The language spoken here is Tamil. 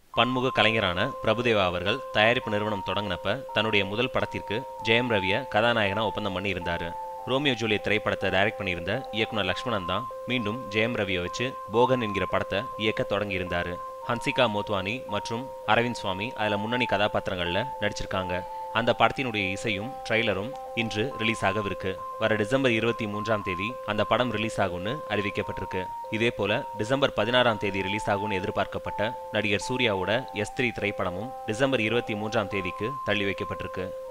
பன்முக கலைஞரான பிரபுதேவா அவர்கள் தயாரிப்பு நிறுவனம் தொடங்கினப்ப தன்னுடைய முதல் படத்திற்கு ஜெயம் ரவிய கதாநாயகனா ஒப்பந்தம் பண்ணி இருந்தாரு ரோமியோ ஜூலியட் திரைப்படத்தை டைரக்ட் பண்ணியிருந்த இயக்குனர் லக்ஷ்மணன் தான் மீண்டும் ஜெயம் ரவியை வச்சு போகன் என்கிற படத்தை இயக்க தொடங்கியிருந்தாரு ஹன்சிகா மோத்வானி மற்றும் அரவிந்த் சுவாமி அதில் முன்னணி கதாபாத்திரங்களில் நடிச்சிருக்காங்க அந்த படத்தினுடைய இசையும் ட்ரெய்லரும் இன்று ரிலீஸ் ஆகவிருக்கு வர டிசம்பர் இருபத்தி மூன்றாம் தேதி அந்த படம் ரிலீஸ் ஆகும்னு அறிவிக்கப்பட்டிருக்கு இதே போல டிசம்பர் பதினாறாம் தேதி ரிலீஸ் ஆகும்னு எதிர்பார்க்கப்பட்ட நடிகர் சூர்யாவோட எஸ் த்ரீ திரைப்படமும் டிசம்பர் இருபத்தி மூன்றாம் தேதிக்கு தள்ளி வைக்கப்பட்டிருக்கு